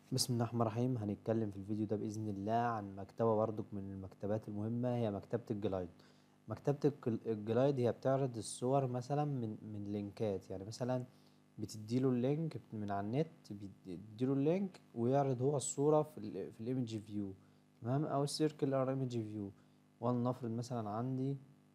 بسم الله الرحمن الرحيم هنتكلم في الفيديو ده بإذن الله عن مكتبة برضك من المكتبات المهمة هي مكتبة الجلايد مكتبة الجل- الجلايد هي بتعرض الصور مثلا من من لينكات يعني مثلا بتديله اللينك من على النت بتديله اللينك ويعرض هو الصورة في ال في الايمج فيو تمام أو السيركلر ايمج فيو ولنفرض مثلا عندي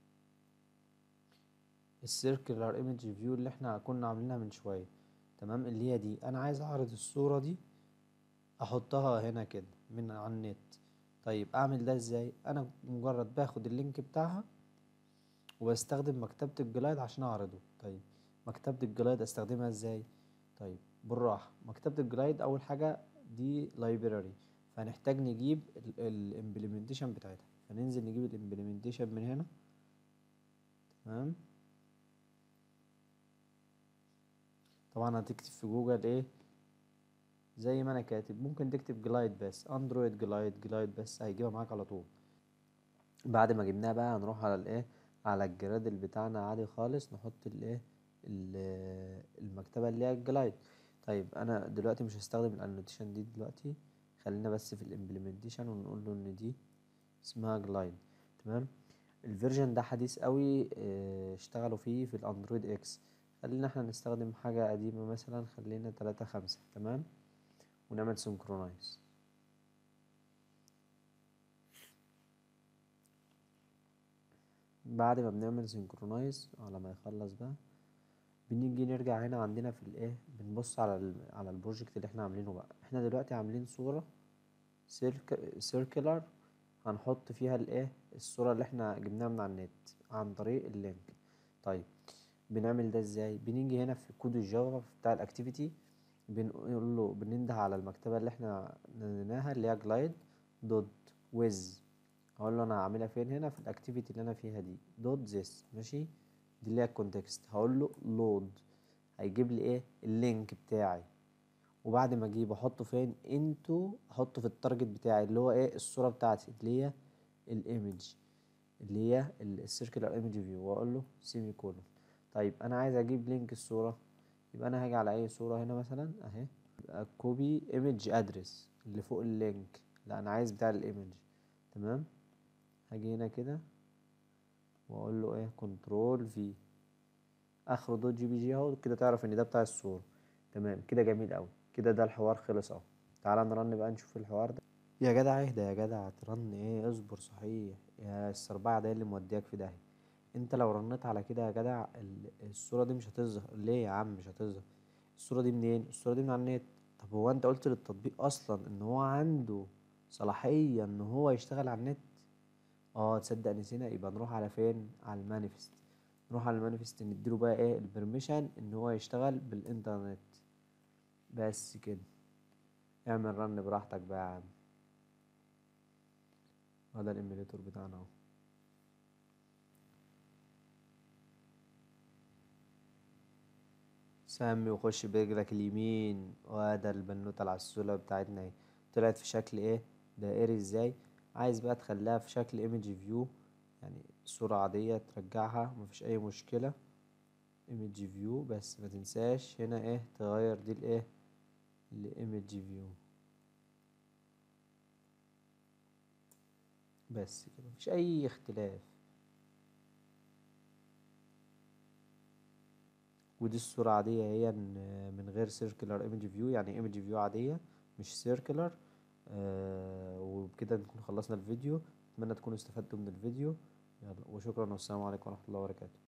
السيركلر ايمج فيو اللي احنا كنا عاملينها من شوية تمام اللي هي دي أنا عايز أعرض الصورة دي احطها هنا كده من على النت طيب اعمل ده ازاي انا مجرد باخد اللينك بتاعها وبستخدم مكتبة الجلايد عشان اعرضه طيب مكتبة الجلايد استخدمها ازاي طيب بالراحة مكتبة الجلايد اول حاجة دي لايبراري فهنحتاج نجيب الامبلمنتيشن بتاعتها فننزل نجيب الامبلمنتيشن من هنا تمام طبعا هتكتب في جوجل ايه زي ما انا كاتب ممكن تكتب جلايد بس اندرويد جلايد جلايد بس هيجيبها معاك على طول بعد ما جبناها بقى هنروح على الايه على الجرادل بتاعنا عادي خالص نحط الايه المكتبه اللي هي الجلايد طيب انا دلوقتي مش هستخدم الانوتيشن دي دلوقتي خلينا بس في الامبلمنتيشن ونقول له ان دي اسمها جلايد تمام الفيرجن ده حديث قوي اه اشتغلوا فيه في الاندرويد اكس خلينا احنا نستخدم حاجه قديمه مثلا خلينا تلاتة خمسة تمام ونعمل سنكرونايز بعد ما بنعمل سنكرونايز على ما يخلص بقى بنيجي نرجع هنا عندنا في الايه بنبص على ال على البروجكت اللي احنا عاملينه بقى احنا دلوقتي عاملين صورة سيركلر هنحط فيها الايه الصورة اللي احنا جبناها من على النت عن طريق اللينك طيب بنعمل ده ازاي بنيجي هنا في كود الجافا بتاع الاكتيفيتي بنقول له بننده على المكتبة اللي احنا نزلناها اللي هي جلايد دوت ويز هقول له انا هعملها فين هنا في الاكتيفيتي اللي انا فيها دي دوت ذس ماشي دي اللي هي الكونتكست هقول له لود هيجيب لي ايه اللينك بتاعي وبعد ما اجيبه احطه فين انتو احطه في التارجت بتاعي اللي هو ايه الصورة بتاعتي اللي هي الايمج اللي هي السيركلر ايمج فيو واقول له سيمي كولون طيب انا عايز اجيب لينك الصورة يبقى انا هاجي على اي صورة هنا مثلا اهي كوبي ايمج ادرس اللي فوق اللينك لا انا عايز بتاع الايمج تمام هاجي هنا كده واقول له ايه كنترول في اخره دوت جي بي جي اهو كده تعرف ان ده بتاع الصورة تمام كده جميل قوي كده ده الحوار خلص اهو تعالى نرن بقى نشوف الحوار ده يا جدع اهدى يا جدع ترن ايه اصبر صحيح يا السربعة ده اللي مودياك في داهية انت لو رنيت على كده يا جدع الصورة دي مش هتظهر ليه يا عم مش هتظهر الصورة دي منين الصورة دي من على النت طب هو انت قلت للتطبيق اصلا ان هو عنده صلاحية ان هو يشتغل على النت اه تصدق نسينا يبقى نروح على فين على المانيفست نروح على المانيفست نديله بقى ايه البرميشن ان هو يشتغل بالانترنت بس كده اعمل رن براحتك بقى يا عم هذا الايميليتور بتاعنا اهو سمي وخش برجلك اليمين وهذا البنوتة العسولة بتاعتنا اهي طلعت في شكل ايه دائري ازاي عايز بقى تخليها في شكل ايمج فيو يعني صورة عادية ترجعها مفيش اي مشكلة ايمج فيو بس ما تنساش هنا ايه تغير دي الايه لايمج فيو بس كده مفيش اي اختلاف ودي الصورة عادية هي من غير سيركلر ايمج فيو يعني ايمج فيو عادية مش سيركلر آه وبكده نكون خلصنا الفيديو اتمنى تكونوا استفدتوا من الفيديو يلا وشكرا والسلام عليكم ورحمة الله وبركاته